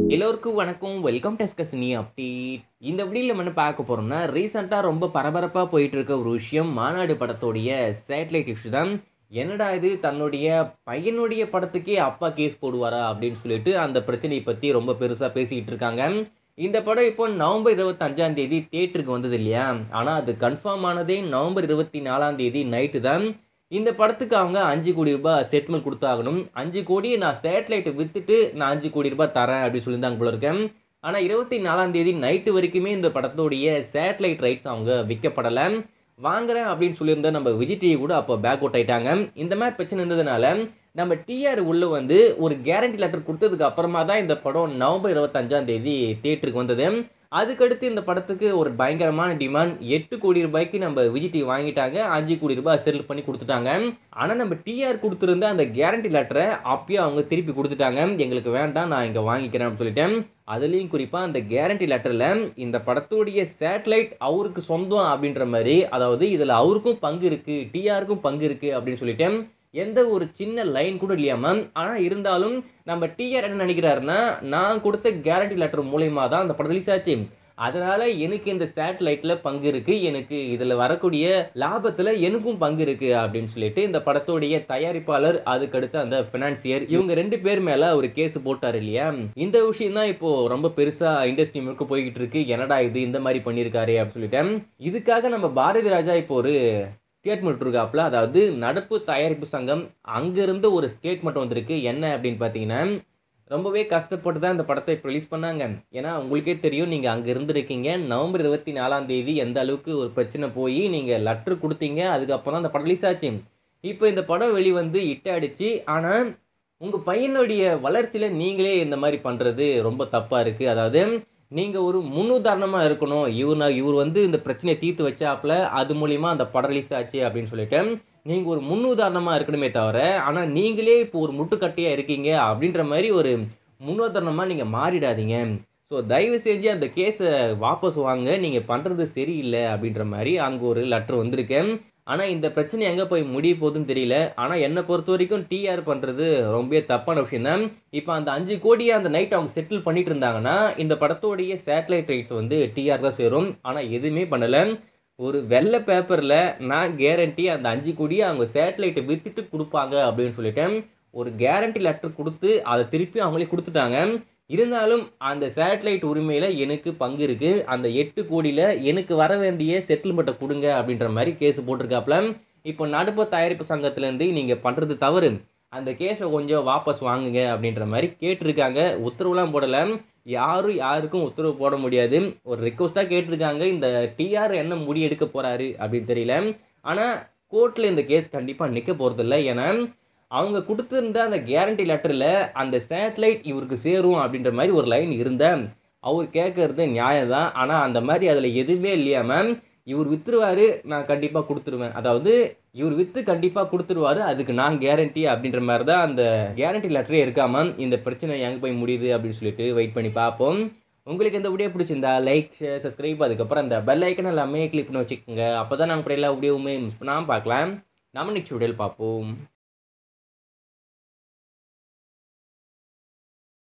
எல்லோருக்கும் வணக்கம் welcome டெஸ்கஸ்னி update இந்த வீடியோவில் நம்ம என்ன பார்க்க போகிறோம்னா ரீசெண்டாக ரொம்ப பரபரப்பாக போயிட்டு இருக்க ஒரு விஷயம் மாநாடு படத்தோடைய சேட்டலைட் இஷ்யூ தான் என்னடா இது தன்னுடைய பையனுடைய படத்துக்கே அப்பா கேஸ் போடுவாரா அப்படின்னு சொல்லிட்டு அந்த பிரச்சனையை பற்றி ரொம்ப பெருசாக பேசிக்கிட்டு இருக்காங்க இந்த படம் இப்போ நவம்பர் இருபத்தஞ்சாம் தேதி தேட்டருக்கு வந்தது இல்லையா ஆனால் அது கன்ஃபார்ம் ஆனதே நவம்பர் இருபத்தி நாலாம் தேதி நைட்டு தான் இந்த படத்துக்கு அவங்க அஞ்சு கோடி ரூபாய் செட்டில்மெண்ட் கொடுத்தாகணும் அஞ்சு கோடி நான் சேட்டலைட்டை விற்றுட்டு நான் அஞ்சு கோடி ரூபாய் தரேன் அப்படின்னு சொல்லியிருந்தாங்க போல இருக்கேன் ஆனால் இருபத்தி நாலாம் தேதி நைட்டு வரைக்குமே இந்த படத்தோடைய சேட்டலைட் ரைட்ஸ் அவங்க விற்கப்படலை வாங்குறேன் அப்படின்னு சொல்லியிருந்த நம்ம விஜய் டிவி கூட அப்போ பேக் அவுட் ஆயிட்டாங்க இந்த மாதிரி பிரச்சனை இருந்ததுனால நம்ம டிஆர் உள்ள வந்து ஒரு கேரண்டி லெட்டர் கொடுத்ததுக்கு அப்புறமா தான் இந்த படம் நவம்பர் இருபத்தஞ்சாம் தேதி தியேட்டருக்கு வந்தது அதுக்கடுத்து இந்த படத்துக்கு ஒரு பயங்கரமான டிமாண்ட் எட்டு கோடி ரூபாய்க்கு நம்ம விஜய் டிவி வாங்கிட்டாங்க அஞ்சு கோடி ரூபாய் செட்டில் பண்ணி கொடுத்துட்டாங்க ஆனால் நம்ம டிஆர் கொடுத்துருந்த அந்த கேரண்டி லெட்டரை அப்பயே அவங்க திருப்பி கொடுத்துட்டாங்க எங்களுக்கு வேண்டாம் நான் இங்கே வாங்கிக்கிறேன் அப்படின்னு சொல்லிட்டேன் அதுலேயும் குறிப்பாக அந்த கேரண்டி லெட்டரில் இந்த படத்துடைய சேட்டலைட் அவருக்கு சொந்தம் அப்படின்ற மாதிரி அதாவது இதில் அவருக்கும் பங்கு இருக்குது டிஆருக்கும் பங்கு இருக்குது அப்படின்னு சொல்லிட்டேன் எந்த ஒரு சின்ன லைன் கூட இல்லையாம ஆனால் இருந்தாலும் நம்ம டிஆர் என்ன நினைக்கிறாருன்னா நான் கொடுத்த கேரண்டி லெட்டர் மூலயமா தான் அந்த படம் ரிலீஸ் ஆச்சு அதனால எனக்கு இந்த சேட்டலைட்டில் பங்கு இருக்கு எனக்கு இதில் வரக்கூடிய லாபத்தில் எனக்கும் பங்கு இருக்கு அப்படின்னு சொல்லிட்டு இந்த படத்தோடைய தயாரிப்பாளர் அதுக்கடுத்து அந்த ஃபினான்சியர் இவங்க ரெண்டு பேர் மேலே ஒரு கேஸ் போட்டார் இல்லையா இந்த விஷயம் தான் இப்போ ரொம்ப பெருசா இண்டஸ்ட்ரி முழுக்க போய்கிட்டு இருக்கு என்னடா இது இந்த மாதிரி பண்ணியிருக்காரு அப்படின்னு சொல்லிட்டேன் இதுக்காக நம்ம பாரதி ராஜா இப்போ ஒரு ஸ்டேட்மெண்ட் இருக்காப்புல அதாவது நடப்பு தயாரிப்பு சங்கம் அங்கேருந்து ஒரு ஸ்டேட்மெண்ட் வந்திருக்கு என்ன அப்படின்னு பார்த்தீங்கன்னா ரொம்பவே கஷ்டப்பட்டு தான் இந்த படத்தை இப்போ ரிலீஸ் பண்ணாங்க ஏன்னா உங்களுக்கே தெரியும் நீங்கள் அங்கே இருந்திருக்கீங்க நவம்பர் இருபத்தி நாலாம் தேதி எந்த அளவுக்கு ஒரு பிரச்சனை போய் நீங்கள் லெட்ரு கொடுத்தீங்க அதுக்கப்புறம் தான் அந்த படம் ரிலீஸ் ஆச்சு இப்போ இந்த படம் வெளிவந்து இட்ட அடிச்சு ஆனால் உங்கள் பையனுடைய வளர்ச்சியில் நீங்களே இந்த மாதிரி பண்ணுறது ரொம்ப தப்பாக இருக்குது அதாவது நீங்கள் ஒரு முன்னுதாரணமாக இருக்கணும் இவர் நான் இவர் வந்து இந்த பிரச்சனையை தீர்த்து வச்சாப்புல அது மூலிமா அந்த படம் ரிலீஸ் ஆச்சு அப்படின்னு சொல்லிட்டு நீங்கள் ஒரு முன்னுதாரணமாக இருக்கணுமே தவிர ஆனால் நீங்களே இப்போ ஒரு முட்டுக்கட்டையாக இருக்கீங்க அப்படின்ற மாதிரி ஒரு முன்னுதாரணமாக நீங்கள் மாறிடாதீங்க ஸோ தயவு செஞ்சு அந்த கேஸை வாபஸ் வாங்க நீங்கள் பண்ணுறது சரியில்லை அப்படின்ற மாதிரி அங்கே ஒரு லெட்டர் வந்திருக்கேன் ஆனால் இந்த பிரச்சனை எங்கே போய் முடிய போகுதுன்னு தெரியல ஆனால் என்னை பொறுத்த வரைக்கும் டிஆர் பண்ணுறது ரொம்ப தப்பான விஷயம் தான் இப்போ அந்த அஞ்சு கோடியை அந்த நைட் அவங்க செட்டில் பண்ணிட்டு இருந்தாங்கன்னா இந்த படத்தோடைய சேட்டலைட் ரைட்ஸ் வந்து டிஆர் தான் சேரும் ஆனால் எதுவுமே பண்ணலை ஒரு வெள்ளை பேப்பரில் நான் கேரண்டி அந்த அஞ்சு கோடியை அவங்க சேட்டலைட்டை விற்றுட்டு கொடுப்பாங்க அப்படின்னு சொல்லிட்டேன் ஒரு கேரண்டி லெட்டர் கொடுத்து அதை திருப்பி அவங்களே கொடுத்துட்டாங்க இருந்தாலும் அந்த சேட்டலைட் உரிமையில் எனக்கு பங்கு இருக்குது அந்த எட்டு கோடியில் எனக்கு வர வேண்டிய செட்டில்மெண்ட்டை கொடுங்க அப்படின்ற மாதிரி கேஸ் போட்டிருக்காப்புல இப்போ நடுப்பு தயாரிப்பு சங்கத்துலேருந்து நீங்கள் பண்ணுறது தவறு அந்த கேஸை கொஞ்சம் வாபஸ் வாங்குங்க அப்படின்ற மாதிரி கேட்டிருக்காங்க உத்தரவுலாம் போடலை யாரும் யாருக்கும் உத்தரவு போட முடியாது ஒரு ரிக்வஸ்ட்டாக கேட்டிருக்காங்க இந்த டிஆர் என்ன முடி எடுக்க போகிறாரு அப்படின்னு தெரியல ஆனால் கோர்ட்டில் இந்த கேஸ் கண்டிப்பாக நிற்க போகிறதில்ல ஏன்னா அவங்க கொடுத்துருந்த அந்த கேரண்டி லெட்டரில் அந்த சேட்டலைட் இவருக்கு சேரும் அப்படின்ற மாதிரி ஒரு லைன் இருந்த அவர் கேட்கறது நியாயம் தான் ஆனால் அந்த மாதிரி அதில் எதுவுமே இல்லையாமல் இவர் விற்றுருவார் நான் கண்டிப்பாக கொடுத்துருவேன் அதாவது இவர் விற்று கண்டிப்பாக கொடுத்துருவாரு அதுக்கு நான் கேரண்டி அப்படின்ற மாதிரி தான் அந்த கேரண்டி லெட்டரே இருக்காமல் இந்த பிரச்சனை எங்கே போய் முடியுது அப்படின்னு சொல்லிட்டு வெயிட் பண்ணி பார்ப்போம் உங்களுக்கு இந்த வீடியோ பிடிச்சிருந்தா லைக் ஷேர் சப்ஸ்கிரைப் அதுக்கப்புறம் அந்த பெல் ஐக்கன் எல்லாமே கிளிக் பண்ணி வச்சுக்கோங்க அப்போ தான் நாங்கள் எல்லா வீடியோவுமே மிஸ் பண்ணாமல் பார்க்கலாம் நம்ம நெக்ஸ்ட் வீடியோவில் பார்ப்போம்